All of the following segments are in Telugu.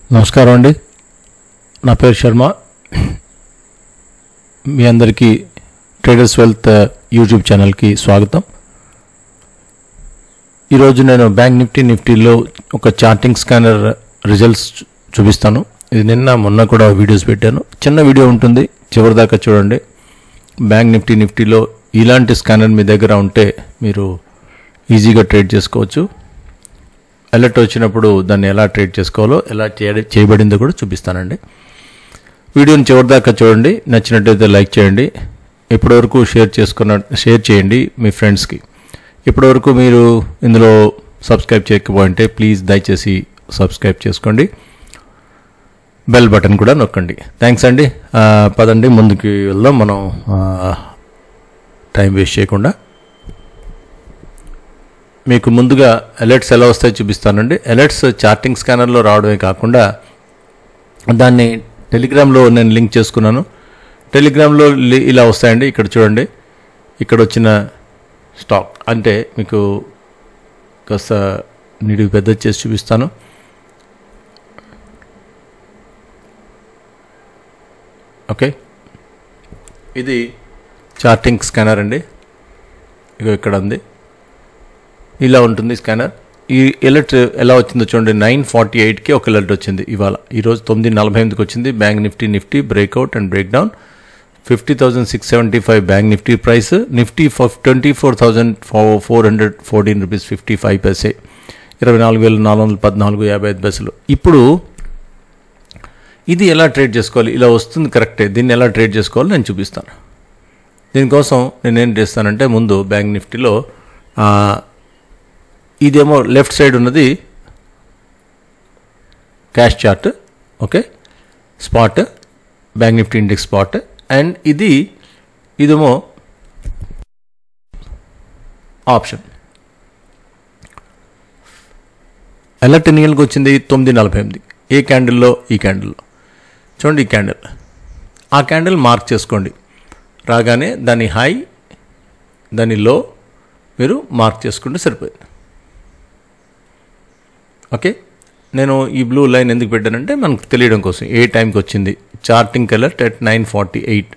నమస్కారం అండి నా పేరు శర్మ మీ అందరికీ ట్రేడర్స్ వెల్త్ యూట్యూబ్ ఛానల్కి స్వాగతం ఈరోజు నేను బ్యాంక్ నిఫ్టీ నిఫ్టీలో ఒక చార్టింగ్ స్కానర్ రిజల్ట్స్ చూ- చూపిస్తాను ఇది నిన్న మొన్న కూడా వీడియోస్ పెట్టాను చిన్న వీడియో ఉంటుంది చివరి దాకా చూడండి బ్యాంక్ నిఫ్టీ నిఫ్టీలో ఇలాంటి స్కానర్ మీ దగ్గర ఉంటే మీరు ఈజీగా ట్రేడ్ చేసుకోవచ్చు అలర్ట్ వచ్చినప్పుడు దాన్ని ఎలా ట్రేడ్ చేసుకోవాలో ఎలా చేయ- చేయబడిందో కూడా చూపిస్తానండి వీడియోని చివరిదాకా చూడండి నచ్చినట్టయితే లైక్ చేయండి ఇప్పటివరకు షేర్ చేసుకున్న షేర్ చేయండి మీ ఫ్రెండ్స్కి ఇప్పటివరకు మీరు ఇందులో సబ్స్క్రైబ్ చేయకపోయింటే ప్లీజ్ దయచేసి సబ్స్క్రైబ్ చేసుకోండి బెల్ బటన్ కూడా నొక్కండి థ్యాంక్స్ అండి ఆ, పదండి ముందుకి వెళ్దాం మనం ఆ, టైం వేస్ట్ చేయకుండా మీకు ముందుగా అలర్ట్స్ ఎలా వస్తాయో చూపిస్తానండి అలర్ట్స్ చార్టింగ్ స్కానర్లో రావడమే కాకుండా దాన్ని టెలిగ్రామ్లో నేను లింక్ చేసుకున్నాను టెలిగ్రామ్లో లి- ఇలా వస్తాయండి ఇక్కడ చూడండి ఇక్కడ వచ్చిన స్టాక్ అంటే మీకు కాస్త నీటికి పెద్ద చేసి చూపిస్తాను ఓకే ఇది చార్టింగ్ స్కానర్ అండి ఇగో ఇక్కడ ఉంది ఇలా ఉంటుంది స్కానర్ ఈ ఎలర్ట్ ఎలా వచ్చిందో చూడండి నైన్ ఫార్టీ ఎయిట్కి ఒక ఎలర్ట్ వచ్చింది ఇవాళ ఈరోజు తొమ్మిది నలభై ఎనిమిదికి వచ్చింది bank Nifty Nifty breakout and break down fifty thousand six seventy five bank Nifty price Nifty twenty four thousand four hundred fourteen rupees fifty five paise ఇరవై నాలుగు వేల నాలుగు వందల పద్నాలుగు యాభై ఐదు పైసలు ఇప్పుడు ఇది ఎలా ట్రేడ్ చేసుకోవాలి ఇలా వస్తుంది కరెక్టే దీన్ని ఎలా ట్రేడ్ చేసుకోవాలో నేను చూపిస్తాను దీనికోసం నేను ఏం చేస్తానంటే ముందు బ్యాంక్ నిఫ్టీలో ఆ, ఇదేమో లెఫ్ట్ సైడ్ ఉన్నది cash chart okay spot bank Nifty index spot and ఇది ఇదేమో ఆప్షన్ అలర్ట్ ఎన్ని గంటలకు వచ్చింది తొమ్మిది నలభై ఎనిమిది ఏ క్యాండిల్లో ఈ క్యాండిల్లో చూడండి ఈ క్యాండిల్ ఆ క్యాండిల్ మార్క్ చేసుకోండి రాగానే దాని హై దాని లో మీరు మార్క్ చేసుకుంటే సరిపోయింది ఓకే నేను ఈ బ్లూ లైన్ ఎందుకు పెట్టానంటే మనకు తెలియడం కోసం ఏ టైంకి వచ్చింది charting alert at nine forty eight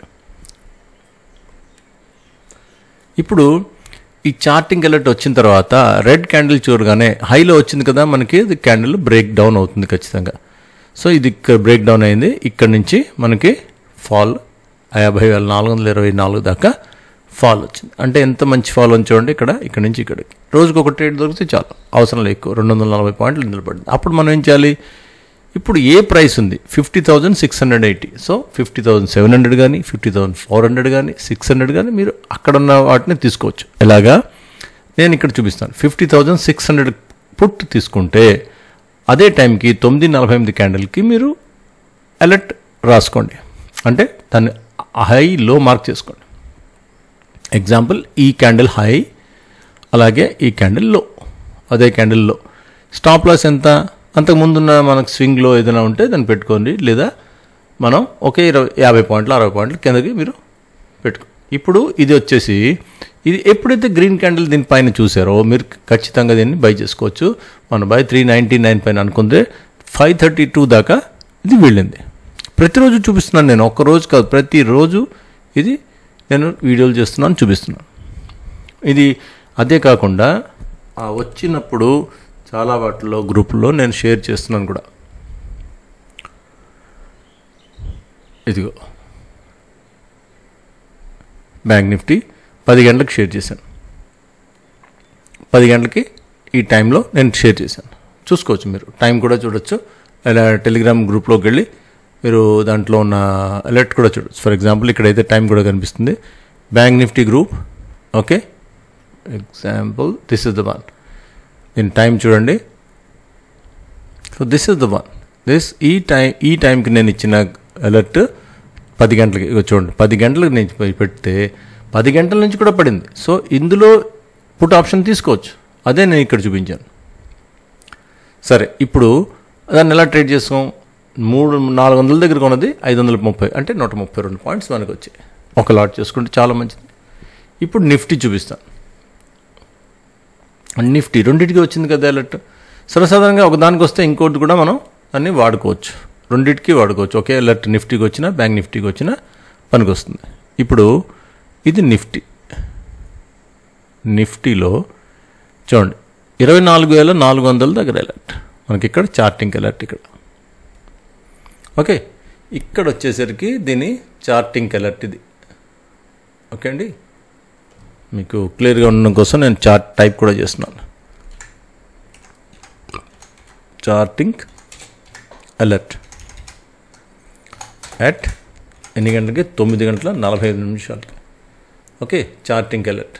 ఇప్పుడు ఈ చార్టింగ్ అలర్ట్ వచ్చిన తర్వాత రెడ్ క్యాండిల్ చూడగానే హైలో వచ్చింది కదా మనకి ఇది క్యాండిల్ బ్రేక్ డౌన్ అవుతుంది ఖచ్చితంగా సో ఇది ఇక్కడ బ్రేక్ డౌన్ అయింది ఇక్కడ నుంచి మనకి ఫాల్ యాభై వేల నాలుగు వందల ఇరవై నాలుగు దాకా ఫాల్ వచ్చింది అంటే ఎంత మంచి ఫాల్ అని చూడండి ఇక్కడ ఇక్కడ నుంచి ఇక్కడికి రోజుకు ఒక ట్రేడ్ దొరికితే చాలు అవసరం లేదు ఎక్కువ రెండు వందల నలభై పాయింట్లు ఇందులో పడింది అప్పుడు మనం ఏం చేయాలి ఇప్పుడు ఏ ప్రైస్ ఉంది fifty thousand six hundred eighty so fifty thousand seven hundred కానీ ఫిఫ్టీ థౌజండ్ ఫోర్ హండ్రెడ్ కానీ సిక్స్ హండ్రెడ్ కానీ మీరు అక్కడ ఉన్న వాటిని తీసుకోవచ్చు ఎలాగా నేను ఇక్కడ చూపిస్తాను fifty thousand six hundred put తీసుకుంటే అదే టైంకి తొమ్మిది నలభై ఎనిమిది క్యాండిల్కి మీరు అలర్ట్ రాసుకోండి అంటే దాన్ని హై లో మార్క్ చేసుకోండి ఎగ్జాంపుల్ ఈ క్యాండిల్ హై అలాగే ఈ క్యాండిల్ లో అదే క్యాండిల్ లో స్టాప్ లాస్ ఎంత అంతకు ముందున్న మనకు స్వింగ్లో ఏదైనా ఉంటే దాన్ని పెట్టుకోండి లేదా మనం ఒకే ఇరవై యాభై పాయింట్లు అరవై పాయింట్లు కిందకి మీరు పెట్టుకో ఇప్పుడు ఇది వచ్చేసి ఇది ఎప్పుడైతే గ్రీన్ క్యాండిల్ దీని పైన చూసారో మీరు ఖచ్చితంగా దీన్ని బై చేసుకోవచ్చు మన బై త్రీ నైంటీ నైన్ పైన అనుకుంటే ఫైవ్ థర్టీ టూ దాకా ఇది వెళ్ళింది ప్రతిరోజు చూపిస్తున్నాను నేను ఒక్క రోజు కాదు ప్రతిరోజు ఇది నేను వీడియోలు చేస్తున్నాను చూపిస్తున్నాను ఇది అదే కాకుండా ఆ వచ్చినప్పుడు చాలా వాటిలో గ్రూపుల్లో నేను షేర్ చేస్తున్నాను కూడా ఇదిగో బ్యాంక్ నిఫ్టీ పది గంటలకు షేర్ చేశాను పది గంటలకి ఈ టైంలో నేను షేర్ చేశాను చూసుకోవచ్చు మీరు టైం కూడా చూడొచ్చు ఇలా టెలిగ్రామ్ గ్రూప్లోకి వెళ్ళి మీరు దాంట్లో ఉన్న అలర్ట్ కూడా చూడొచ్చు ఫర్ ఎగ్జాంపుల్ ఇక్కడైతే టైం కూడా కనిపిస్తుంది bank Nifty group okay example this is the one దీని టైం చూడండి so this is the one this ఈ టైం ఈ టైంకి నేను ఇచ్చిన అలర్ట్ పది గంటలకి ఇగో చూడండి పది గంటలకు నేను పె- పెడితే పది గంటల నుంచి కూడా పడింది సో ఇందులో పుట్ ఆప్షన్ తీసుకోవచ్చు అదే నేను ఇక్కడ చూపించాను సరే ఇప్పుడు దాన్ని ఎలా ట్రేడ్ చేస్తాం మూడు నాలుగు వందల దగ్గర కొన్నది ఐదు వందల ముప్పై అంటే నూట ముప్పై రెండు పాయింట్స్ మనకు వచ్చాయి ఒక లాట్ చేసుకుంటే చాలా మంచిది ఇప్పుడు నిఫ్టీ చూపిస్తాను నిఫ్టీ రెండింటికి వచ్చింది కదా అలర్ట్ సర్వసాధారణంగా ఒక దానికి వస్తే ఇంకోటి కూడా మనం అన్ని వాడుకోవచ్చు రెండింటికి వాడుకోవచ్చు ఒకే అలర్ట్ నిఫ్టీకి వచ్చినా బ్యాంక్ నిఫ్టీకి వచ్చినా పనికి వస్తుంది ఇప్పుడు ఇది నిఫ్టీ నిఫ్టీలో చూడండి ఇరవై నాలుగు వేల నాలుగు వందల దగ్గర అలర్ట్ మనకి ఇక్కడ చార్టింగ్ అలర్ట్ ఇక్కడ ఓకే ఇక్కడ వచ్చేసరికి దీని చార్టింగ్ అలర్ట్ ఇది ఓకే అండి మీకు క్లియర్గా ఉండడం కోసం నేను చార్ట్ టైప్ కూడా చేస్తున్నాను చార్టింగ్ అలర్ట్ అట్ ఎన్ని గంటలకి తొమ్మిది గంటల నలభై ఐదు నిమిషాలకి ఓకే చార్టింగ్ అలర్ట్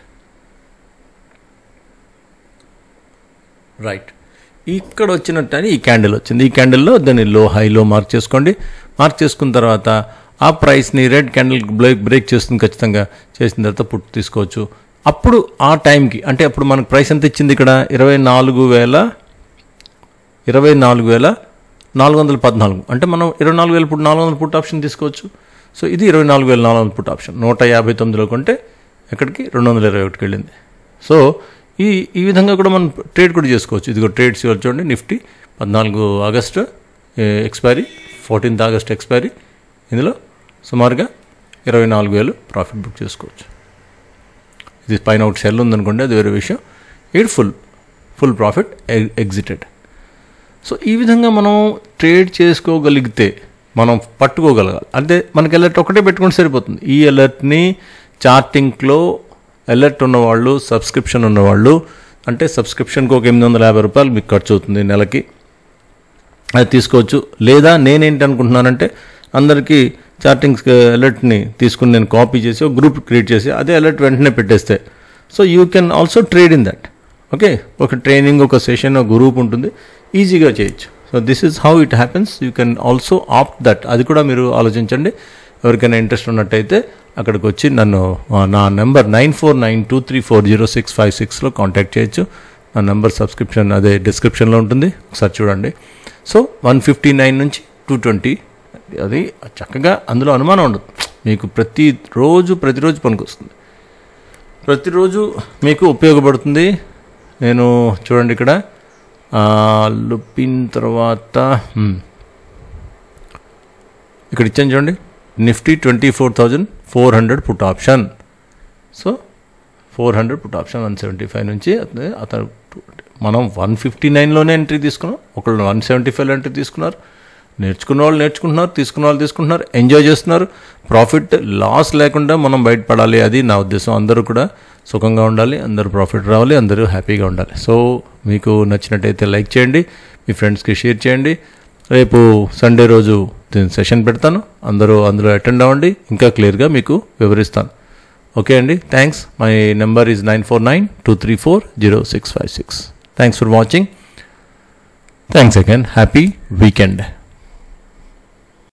రైట్ ఇక్కడ వచ్చినట్టు ఈ క్యాండిల్ వచ్చింది ఈ క్యాండిల్లో దాన్ని లో హైలో మార్క్ చేసుకోండి మార్క్ చేసుకున్న తర్వాత ఆ ప్రైస్ని రెడ్ క్యాండిల్ బ్రేక్ బ్రేక్ చేస్తుంది ఖచ్చితంగా చేసిన తర్వాత పుట్ తీసుకోవచ్చు అప్పుడు ఆ టైంకి అంటే అప్పుడు మనకు ప్రైస్ ఎంత ఇచ్చింది ఇక్కడ ఇరవై నాలుగు వేల ఇరవై నాలుగు వేల నాలుగు వందల పద్నాలుగు అంటే మనం ఇరవై నాలుగు వేల పుట్ నాలుగు వందల పుట్ ఆప్షన్ తీసుకోవచ్చు సో ఇది ఇరవై నాలుగు వేల నాలుగు వందల పుట్ ఆప్షన్ నూట యాభై తొమ్మిదిలో కొంటే ఎక్కడికి రెండు వందల ఇరవై ఒకటికి వెళ్ళింది సో ఈ ఈ విధంగా కూడా మనం ట్రేడ్ కూడా చేసుకోవచ్చు ఇదిగో ట్రేడ్స్ ఇవాళ చూడండి నిఫ్టీ పద్నాలుగు August expiry fourteenth August expiry ఇందులో సుమారుగా ఇరవై నాలుగు వేలు ప్రాఫిట్ బుక్ చేసుకోవచ్చు ఇది పైన ఒకటి సెల్ ఉందనుకోండి అది వేరే విషయం it full full profit exited so ఈ విధంగా మనం ట్రేడ్ చేసుకోగలిగితే మనం పట్టుకోగలగాలి అంటే మనకి అలర్ట్ ఒకటే పెట్టుకుంటే సరిపోతుంది ఈ అలర్ట్ని చార్టింగ్లో అలర్ట్ ఉన్నవాళ్ళు సబ్స్క్రిప్షన్ ఉన్నవాళ్ళు అంటే సబ్స్క్రిప్షన్కి ఒక ఎనిమిది వందల యాభై రూపాయలు మీకు ఖర్చు అవుతుంది నెలకి అది తీసుకోవచ్చు లేదా నేనేంటి అనుకుంటున్నానంటే అందరికీ చార్టింగ్స్ అలర్ట్ని తీసుకుని నేను కాపీ చేసి ఒక గ్రూప్ క్రియేట్ చేసి అదే అలర్ట్ వెంటనే పెట్టేస్తే so you can also trade in that okay ఒక ట్రైనింగ్ ఒక సెషన్ ఒక గ్రూప్ ఉంటుంది ఈజీగా చేయొచ్చు so this is how it happens you can also opt that అది కూడా మీరు ఆలోచించండి ఎవరికైనా ఇంట్రెస్ట్ ఉన్నట్టయితే అక్కడికి వచ్చి నన్ను ఆ, నా number nine four nine two three four zero six five సిక్స్లో కాంటాక్ట్ చేయొచ్చు నా నెంబర్ సబ్స్క్రిప్షన్ అదే డిస్క్రిప్షన్లో ఉంటుంది ఒకసారి చూడండి సో వన్ ఫిఫ్టీ నైన్ నుంచి టూ ట్వంటీ అది చక్కగా అందులో అనుమానం ఉండదు మీకు ప్రతి రోజు ప్రతిరోజు పనికొస్తుంది ప్రతిరోజు మీకు ఉపయోగపడుతుంది నేను చూడండి ఇక్కడ ఆ, లుపిన్ తర్వాత హ్మ్. ఇక్కడ ఇచ్చాను చూడండి Nifty twenty four thousand four hundred put option so four hundred put option one seventy five నుంచి అతను అతను మనం వన్ ఫిఫ్టీ నైన్లోనే ఎంట్రీ తీసుకున్నాం ఒకళ్ళు వన్ సెవెంటీ ఫైవ్లో ఎంట్రీ తీసుకున్నారు నేర్చుకున్న వాళ్ళు నేర్చుకుంటున్నారు తీసుకున్న వాళ్ళు తీసుకుంటున్నారు ఎంజాయ్ చేస్తున్నారు ప్రాఫిట్ లాస్ లేకుండా మనం బయటపడాలి అది నా ఉద్దేశం అందరూ కూడా సుఖంగా ఉండాలి అందరూ ప్రాఫిట్ రావాలి అందరూ హ్యాపీగా ఉండాలి సో మీకు నచ్చినట్టయితే లైక్ చేయండి మీ ఫ్రెండ్స్కి షేర్ చేయండి రేపు సండే రోజు దీని సెషన్ పెడతాను అందరూ అందులో అటెండ్ అవ్వండి ఇంకా క్లియర్గా మీకు వివరిస్తాను ఓకే అండి thanks my number is nine four nine two three four zero six five six thanks for watching thanks again happy weekend